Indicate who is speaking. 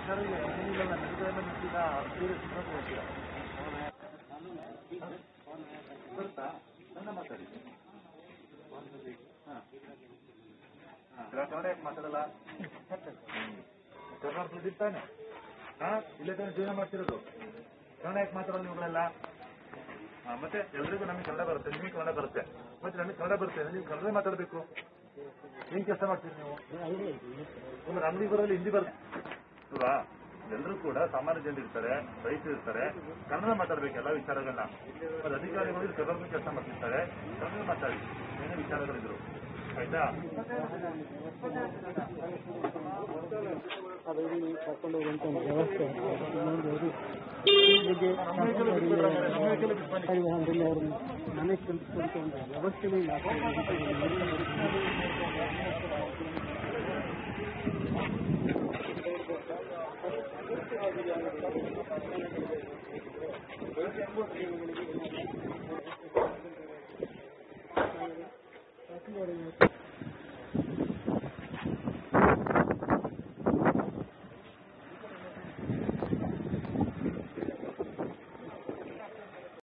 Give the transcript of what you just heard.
Speaker 1: sir ಏನಿಲ್ಲ ನಿಮ್ಮಿಂದ ಬೇರೆ ಸಿಬ್ಬಂದಿ ಹೋಗ್ತೀರಾ ಬರ್ತಾ ನನ್ನ ಮಾತಾಡಿ ಹಾಂ ಕನ್ನಡ ಯಾಕೆ ಮಾತಾಡಲ್ಲ ಕರ್ನಾಟಕದಲ್ಲಿ ಇರ್ತಾನೆ ಹಾ ಇಲ್ಲೇ ತಾನೇ ಜೀವನ ಮಾಡ್ತಿರೋದು ಕನ್ನಡ ಯಾಕೆ ಮಾತಾಡಲ್ಲ ನೀವುಗಳೆಲ್ಲ ಹಾ ಮತ್ತೆ ಎಲ್ರಿಗೂ ನಮಗೆ ಕನ್ನಡ ಬರುತ್ತೆ ನಿಮಗೆ ಕನ್ನಡ ಬರುತ್ತೆ ಮತ್ತೆ ನಮಗೆ ಕನ್ನಡ ಬರುತ್ತೆ ನೀವು ಕನ್ನಡ ಮಾತಾಡಬೇಕು ಏನ್ ಕೆಲಸ ಮಾಡ್ತೀರಿ ನೀವು ಒಂದು ಅಂಗಡಿ ಬರೋಲ್ಲಿ ಹಿಂದಿ ಬರುತ್ತೆ ಅಲ್ವಾ ಎಲ್ಲರೂ ಕೂಡ ಸಾಮಾನ್ಯ ಜನರು ಇರ್ತಾರೆ ರೈತರು ಇರ್ತಾರೆ ಕನ್ನಡ ಮಾತಾಡ್ಬೇಕು ಎಲ್ಲ ವಿಚಾರಗಳನ್ನ ಮತ್ತೆ ಅಧಿಕಾರಿಗಳು ಇಲ್ಲಿ ಕನ್ನಡ ಕೆಲಸ ಮಾಡ್ತಿರ್ತಾರೆ ಕನ್ನಡ ಮಾತಾಡಿ ಏನೇ ವಿಚಾರಗಳಿದ್ರು ಆಯ್ತಾ
Speaker 2: ಅದರಲ್ಲಿ ಕರ್ಕೊಂಡು ಹೋಗುವಂತ ಒಂದು ವ್ಯವಸ್ಥೆ ಇನ್ನೊಂದು ಅವರು ಈ ಬಗ್ಗೆ ಪರಿವಾರದಲ್ಲಿ ಅವರು ಮನೆ ಕಲಿಸುವಂತ ಒಂದು ವ್ಯವಸ್ಥೆನೇ ಇಲ್ಲ